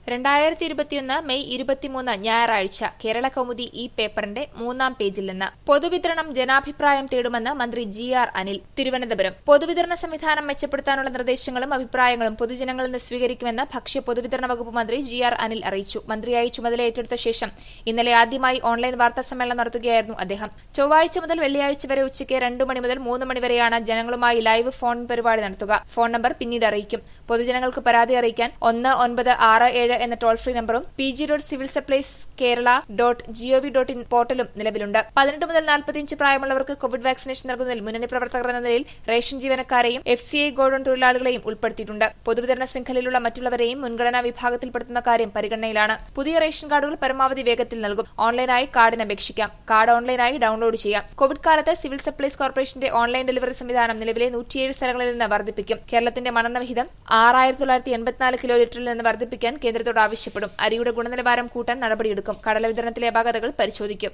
രണ്ടായിരത്തി ഇരുപത്തിയൊന്ന് മെയ് ഇരുപത്തിമൂന്ന് ഞായറാഴ്ച കേരള കൗമുദി ഈ പേപ്പറിന്റെ മൂന്നാം പേജിൽ നിന്ന് പൊതുവിതരണം ജനാഭിപ്രായം തേടുമെന്ന് മന്ത്രി ജി ആർ അനിൽ തിരുവനന്തപുരം പൊതുവിതരണ സംവിധാനം മെച്ചപ്പെടുത്താനുള്ള നിർദ്ദേശങ്ങളും അഭിപ്രായങ്ങളും പൊതുജനങ്ങളിൽ നിന്ന് സ്വീകരിക്കുമെന്ന് ഭക്ഷ്യ പൊതുവിതരണ വകുപ്പ് മന്ത്രി ജി ആർ അനിൽ അറിയിച്ചു മന്ത്രിയായി ചുമതല ഏറ്റെടുത്ത ശേഷം ഇന്നലെ ആദ്യമായി ഓൺലൈൻ വാർത്താ സമ്മേളനം നടത്തുകയായിരുന്നു അദ്ദേഹം ചൊവ്വാഴ്ച മുതൽ വെള്ളിയാഴ്ച വരെ ഉച്ചയ്ക്ക് രണ്ടു മണി മുതൽ മൂന്ന് മണി വരെയാണ് ജനങ്ങളുമായി ലൈവ് ഫോൺ പരിപാടി നടത്തുക ഫോൺ നമ്പർ പിന്നീട് അറിയിക്കും പൊതുജനങ്ങൾക്ക് പരാതി അറിയിക്കാൻ ഒന്ന് ഒൻപത് ആറ് ഏഴ് എന്ന ടോൾ ഫ്രീ നമ്പറും P G dot civil supplies Kerala dot G O V dot in പോർട്ടലും നിലവിലുണ്ട് പതിനെട്ട് മുതൽ നാൽപ്പത്തിയഞ്ച് പ്രായമുള്ളവർക്ക് കോവിഡ് വാക്സിനേഷൻ നൽകുന്നതിൽ മുന്നണി പ്രവർത്തകർ എന്ന നിലയിൽ റേഷൻ ജീവനക്കാരെയും എഫ് സി ഐ ഗോഡൌൺ തൊഴിലാളികളെയും ഉൾപ്പെടുത്തിയിട്ടുണ്ട് പൊതുവിതരണ ശൃംഖലയിലുള്ള മറ്റുള്ളവരെയും മുൻഗണനാ വിഭാഗത്തിൽപ്പെടുത്തുന്ന കാര്യം പരിഗണനയിലാണ് പുതിയ റേഷൻ കാർഡുകൾ പരമാവധി വേഗത്തിൽ നൽകും ഓൺലൈനായി കാർഡിന് അപേക്ഷിക്കാം കാർഡ് ഓൺലൈനായി ഡൌൺലോഡ് ചെയ്യാം കോവിഡ് കാലത്ത് സിവിൽ സപ്ലൈസ് കോർപ്പറേഷന്റെ ഓൺലൈൻ ഡെലിവറി സംവിധാനം നിലവിലെ നൂറ്റിയേഴ് സ്ഥലങ്ങളിൽ നിന്ന് വർദ്ധിപ്പിക്കും കേരളത്തിന്റെ മണ്ണെണ്ണ വിഹിതം ആറായിരത്തി തൊള്ളായിരത്തി എൺപത്തിനാല് കിലോ ലിറ്ററിൽ നിന്ന് വർദ്ധിപ്പിക്കാൻ കേന്ദ്രത്തോട് ആവശ്യപ്പെടും അരിയുടെ ഗുണനിലവാരം കൂട്ടാൻ നടപടിയെടുക്കും കടല വിതരണത്തിലെ അപാകതകൾ പരിശോധിക്കും